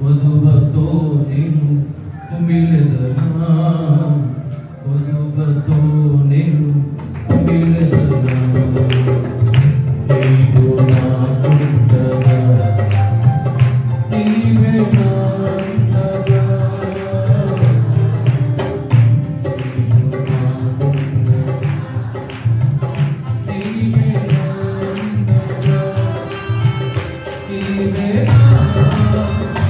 వధువతో నేను కుమిలెదనా వధువతో నేను కుమిలెదనా నీవు నాకుండగా నీవే నాండగా నీవే నాండగా నీవే నాండగా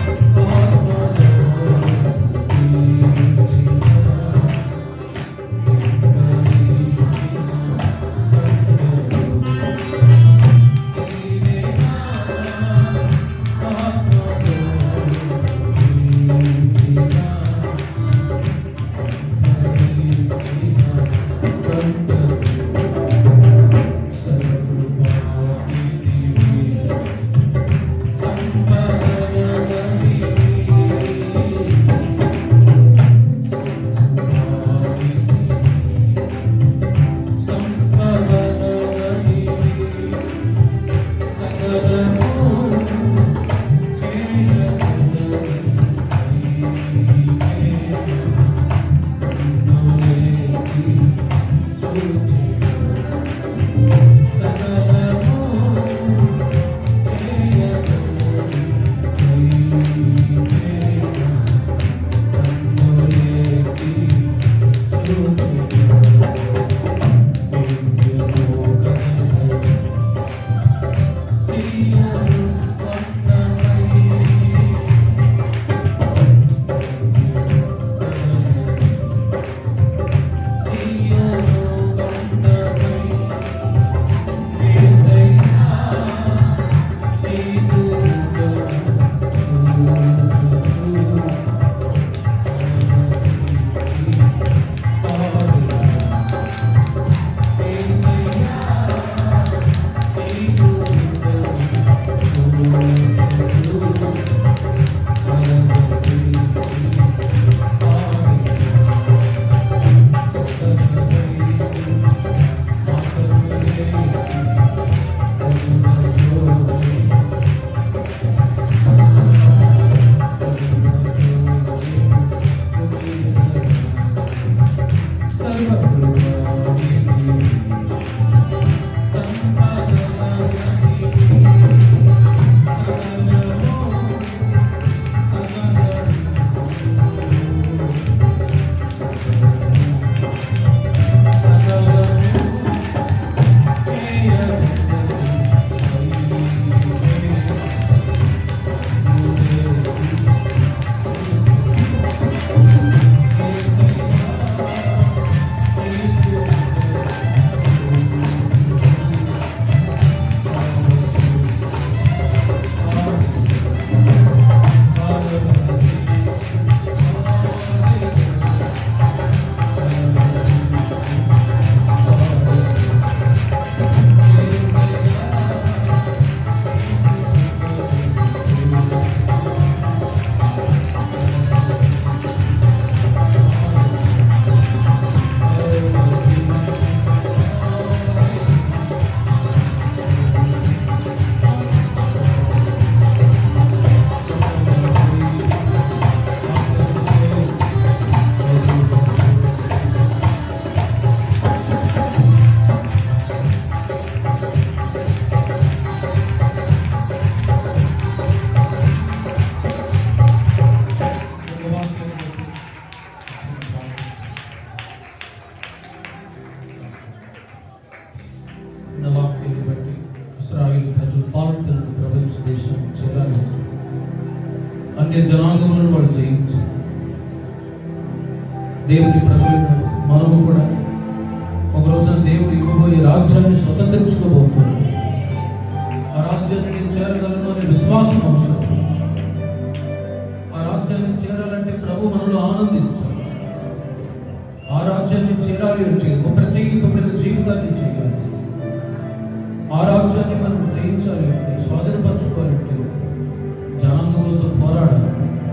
అన్య జనాంగములను వాడు జయించి దేవుని ప్రజలుగా మనము కూడా ఒక రోజున దేవుడు ఇవ్వబోయే రాజ్యాన్ని స్వతంత్రించుకోబోతున్నాడు ఆ రాజ్యాన్ని నేను చేరగలను అనే విశ్వాసం అవసరం ఆ రాజ్యాన్ని చేరాలంటే ప్రభు మనలో ఆనందించాలి ఆ రాజ్యాన్ని చేరాలి అంటే ఒక ప్రత్యేకింపబడిన జీవితాన్ని చేయాలి ఆ రాజ్యాన్ని మనం జయించాలి అంటే స్వాధీనపరచుకోవాలంటే జనాంగములతో పోరాడాలి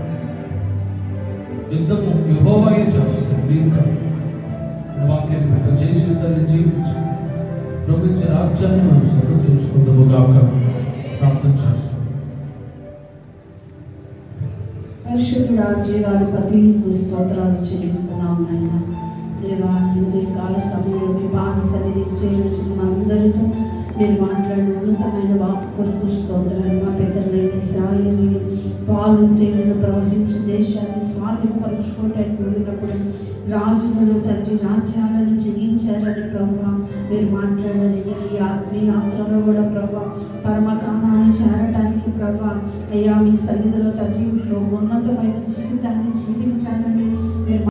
యుద్ధము యహోవాయే చేస్తుంది వీరు కాదు. ఈ వాక్యాన్ని పెట్ట జయ జీవితాన్ని జీవించి ప్రభుత్వ రాజ్యాన్ని మనం స్వతంత్రించుకుందాము గాక ప్రార్థన చేస్తాం పరిశుద్ధుడా జీవాధిపతి నీకు స్తోత్రాలు చెల్లిస్తున్నాం నాయన దేవా నువ్వు ఈ కాల సమయంలో మీ పాద సన్నిధికి చేయించిన అందరితో మీరు మాట్లాడిన ఉన్నతమైన వాక్ కొరకు స్తోత్రాలు మా పెద్దలైన ఇస్రాయేలీలు పాలు తేనెలు ప్రవహించి దేశాన్ని స్వాధీనపరుచుకోవటానికి వెళ్ళినప్పుడు రాజులను తండ్రి రాజ్యాలను జయించారని ప్రభావ మీరు మాట్లాడారు ఈ ఆత్మీయ యాత్రలో కూడా ప్రభా పరమకామాన్ని చేరటానికి ప్రభా అయ్యా మీ సన్నిధిలో తండ్రి ఉన్నతమైన జీవితాన్ని జీవించాలని మీరు